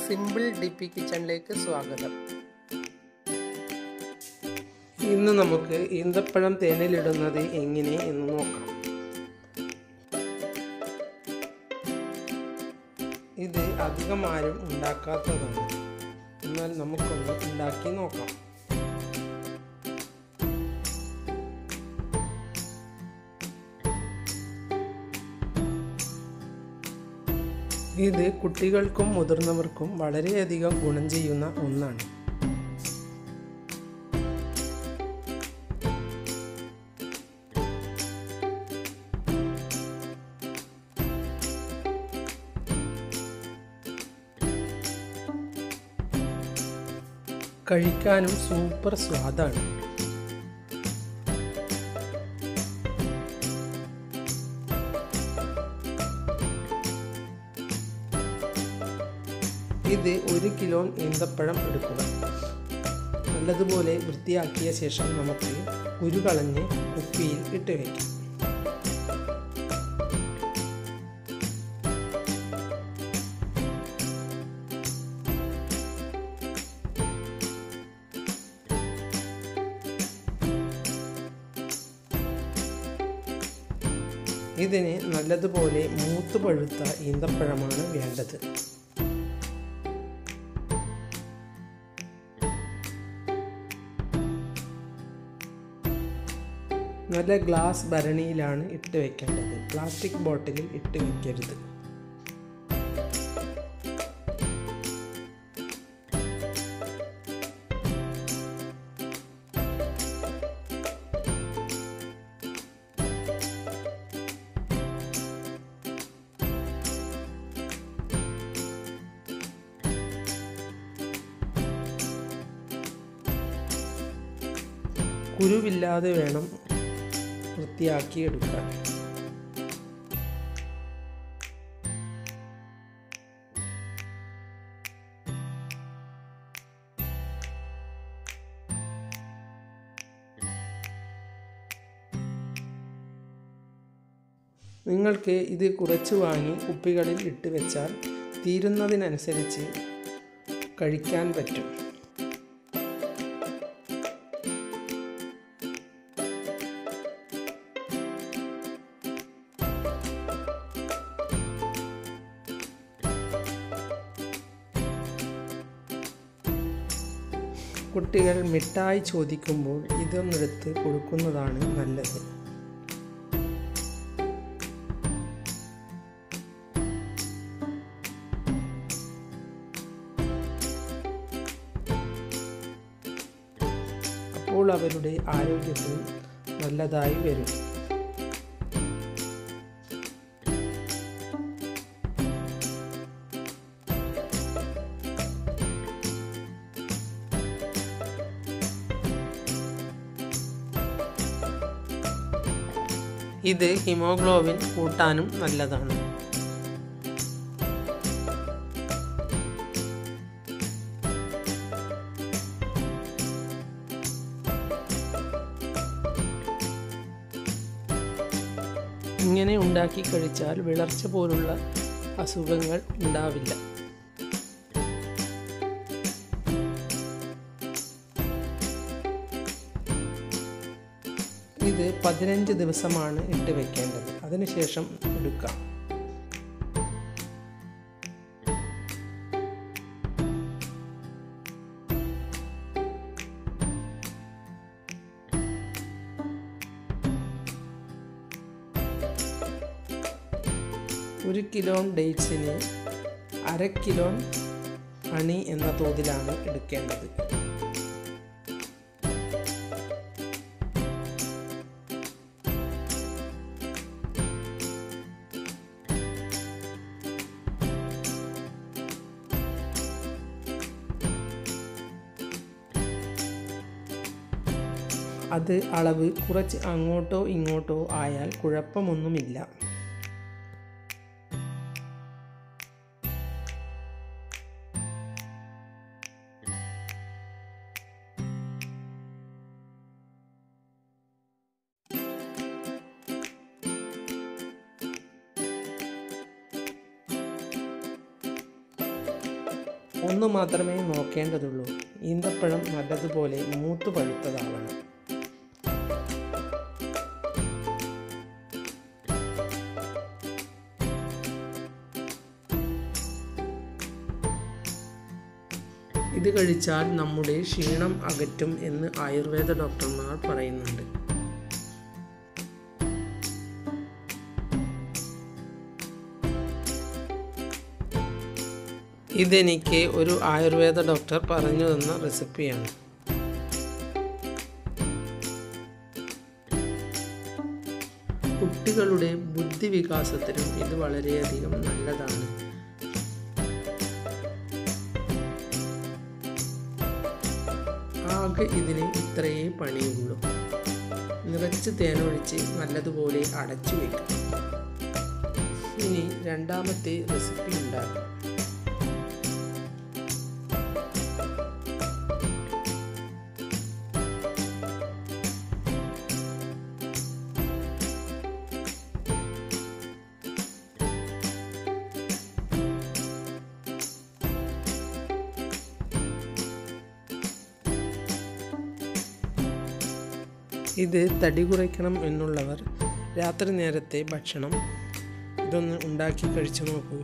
simple D P കിച്ചണിലേക്ക് സ്വാഗതം ഇന്ന് നമുക്ക് ഈന്തപ്പഴം തേനിലിടുന്നത് എങ്ങനെ എന്ന് നോക്കാം ഇത് അധികം ആരും ഉണ്ടാക്കാത്തതാണ് എന്നാൽ നമുക്കൊന്ന് ഉണ്ടാക്കി നോക്കാം ഇത് കുട്ടികൾക്കും മുതിർന്നവർക്കും വളരെയധികം ഗുണം ചെയ്യുന്ന ഒന്നാണ് കഴിക്കാനും സൂപ്പർ സ്വാദാണ് ഇത് ഒരു കിലോ ഈന്തപ്പഴം എടുക്കുക നല്ലതുപോലെ വൃത്തിയാക്കിയ ശേഷം നമുക്ക് കുരു കളഞ്ഞ് കുപ്പിയിൽ ഇട്ട് വയ്ക്കാം ഇതിന് നല്ലതുപോലെ മൂത്ത് പഴുത്ത ഈന്തപ്പഴമാണ് വേണ്ടത് നല്ല ഗ്ലാസ് ഭരണിയിലാണ് ഇട്ട് വെക്കേണ്ടത് പ്ലാസ്റ്റിക് ബോട്ടിലിൽ ഇട്ട് വെക്കരുത് കുരുവില്ലാതെ വേണം വൃത്തിയാക്കി എടുക്കാൻ നിങ്ങൾക്ക് ഇത് കുറച്ച് വാങ്ങി കുപ്പികളിൽ ഇട്ട് വെച്ചാൽ തീരുന്നതിനനുസരിച്ച് കഴിക്കാൻ പറ്റും കുട്ടികൾ മിഠായി ചോദിക്കുമ്പോൾ ഇതൊന്നെടുത്ത് കൊടുക്കുന്നതാണ് നല്ലത് അപ്പോൾ അവരുടെ ആരോഗ്യത്തിന് നല്ലതായി വരും ഇത് ഹിമോഗ്ലോബിൻ കൂട്ടാനും നല്ലതാണ് ഇങ്ങനെ ഉണ്ടാക്കി കഴിച്ചാൽ വിളർച്ച പോലുള്ള അസുഖങ്ങൾ ഉണ്ടാവില്ല ഇത് പതിനഞ്ച് ദിവസമാണ് ഇട്ട് വെക്കേണ്ടത് അതിനുശേഷം എടുക്കാം ഒരു കിലോ ഡേറ്റ്സിന് അര കിലോ അണി എന്ന തോതിലാണ് എടുക്കേണ്ടത് അത് അളവ് കുറച്ച് അങ്ങോട്ടോ ഇങ്ങോട്ടോ ആയാൽ കുഴപ്പമൊന്നുമില്ല ഒന്ന് മാത്രമേ നോക്കേണ്ടതുള്ളൂ ഈന്തപ്പഴം നല്ലതുപോലെ മൂത്തു പഴുത്തതാവണം ഇത് കഴിച്ചാൽ നമ്മുടെ ക്ഷീണം അകറ്റും എന്ന് ആയുർവേദ ഡോക്ടർമാർ പറയുന്നുണ്ട് ഇതെനിക്ക് ഒരു ആയുർവേദ ഡോക്ടർ പറഞ്ഞു തന്ന റെസിപ്പിയാണ് കുട്ടികളുടെ ബുദ്ധിവികാസത്തിനും ഇത് വളരെയധികം നല്ലതാണ് ആകെ ഇതിന് ഇത്രയേ പണിയുള്ളൂ നിറച്ച് തേനൊഴിച്ച് നല്ലതുപോലെ അടച്ചു വയ്ക്കും ഇനി രണ്ടാമത്തെ റെസിപ്പി ഉണ്ടാക്കാം ഇത് തടി കുറയ്ക്കണം എന്നുള്ളവർ രാത്രി നേരത്തെ ഭക്ഷണം ഇതൊന്ന് ഉണ്ടാക്കി കഴിച്ചു നോക്കൂ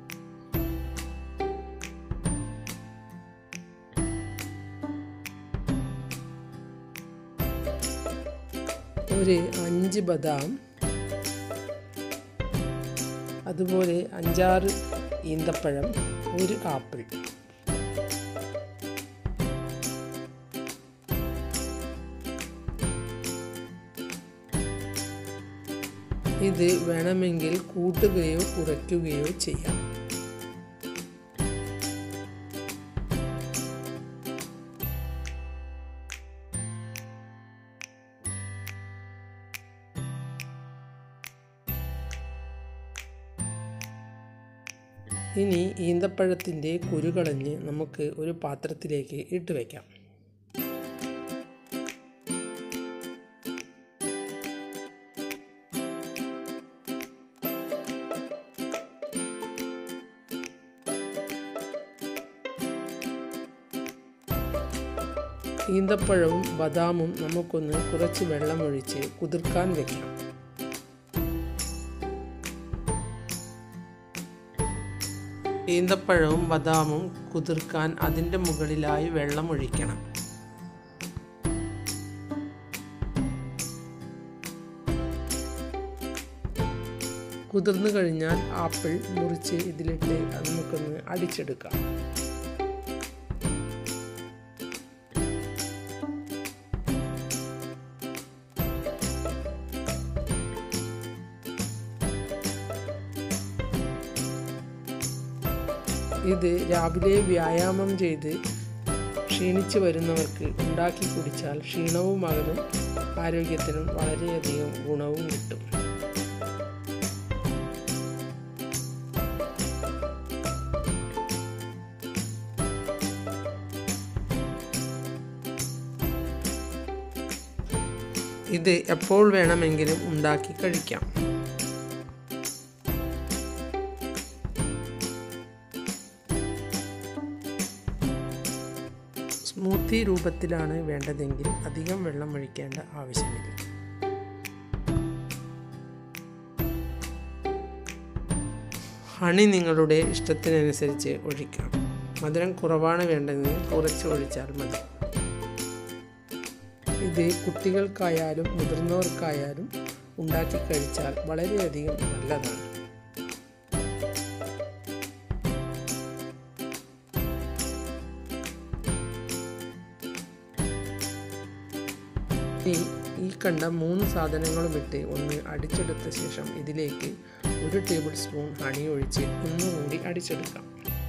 ഒരു അഞ്ച് ബദാം അതുപോലെ അഞ്ചാറ് ഈന്തപ്പഴം ഒരു ആപ്പിൾ ഇത് വേണമെങ്കിൽ കൂട്ടുകയോ കുറയ്ക്കുകയോ ചെയ്യാം ഇനി ഈന്തപ്പഴത്തിൻ്റെ കുരു കളഞ്ഞ് നമുക്ക് ഒരു പാത്രത്തിലേക്ക് ഇട്ട് വയ്ക്കാം ഈന്തപ്പഴവും ബദാമും നമുക്കൊന്ന് കുറച്ച് വെള്ളമൊഴിച്ച് കുതിർക്കാൻ വെക്കാം ഈന്തപ്പഴവും ബദാമും കുതിർക്കാൻ അതിൻ്റെ മുകളിലായി വെള്ളം ഒഴിക്കണം കുതിർന്നു കഴിഞ്ഞാൽ ആപ്പിൾ മുറിച്ച് ഇതിലിട്ട് നമുക്കൊന്ന് അടിച്ചെടുക്കാം ഇത് രാവിലെ വ്യായാമം ചെയ്ത് ക്ഷീണിച്ചു വരുന്നവർക്ക് ഉണ്ടാക്കി കുടിച്ചാൽ ക്ഷീണവും അകലും ആരോഗ്യത്തിനും വളരെയധികം ഗുണവും കിട്ടും ഇത് എപ്പോൾ വേണമെങ്കിലും ഉണ്ടാക്കി കഴിക്കാം സ്മൂത്തി രൂപത്തിലാണ് വേണ്ടതെങ്കിൽ അധികം വെള്ളം ഒഴിക്കേണ്ട ആവശ്യമില്ല ഹണി നിങ്ങളുടെ ഇഷ്ടത്തിനനുസരിച്ച് ഒഴിക്കാം മധുരം കുറവാണ് വേണ്ടതെങ്കിൽ കുറച്ച് ഒഴിച്ചാൽ മതി ഇത് കുട്ടികൾക്കായാലും മുതിർന്നവർക്കായാലും ഉണ്ടാക്കി കഴിച്ചാൽ വളരെയധികം നല്ലതാണ് ഇനി ഈ കണ്ട മൂന്ന് സാധനങ്ങളും ഇട്ട് ഒന്ന് അടിച്ചെടുത്ത ശേഷം ഇതിലേക്ക് ഒരു ടേബിൾ സ്പൂൺ ഹണി ഒഴിച്ച് ഒന്നുകൂടി അടിച്ചെടുക്കാം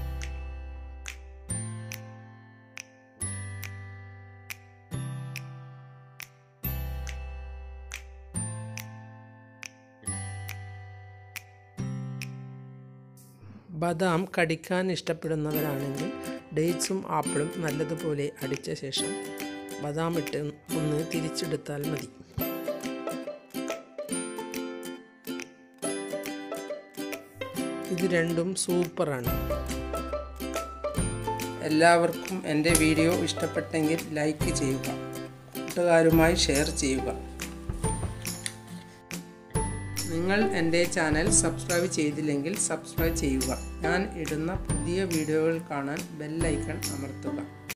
ബദാം കടിക്കാൻ ഇഷ്ടപ്പെടുന്നവരാണെങ്കിൽ ഡേറ്റ്സും ആപ്പിളും നല്ലതുപോലെ അടിച്ച ശേഷം ബദാം ഇട്ട് ഒന്ന് തിരിച്ചെടുത്താൽ മതി ഇത് രണ്ടും സൂപ്പറാണ് എല്ലാവർക്കും എൻ്റെ വീഡിയോ ഇഷ്ടപ്പെട്ടെങ്കിൽ ലൈക്ക് ചെയ്യുക കൂട്ടുകാരുമായി ഷെയർ ചെയ്യുക നിങ്ങൾ എൻ്റെ ചാനൽ സബ്സ്ക്രൈബ് ചെയ്തില്ലെങ്കിൽ സബ്സ്ക്രൈബ് ചെയ്യുക ഞാൻ ഇടുന്ന പുതിയ വീഡിയോകൾ കാണാൻ ബെല്ലൈക്കൺ അമർത്തുക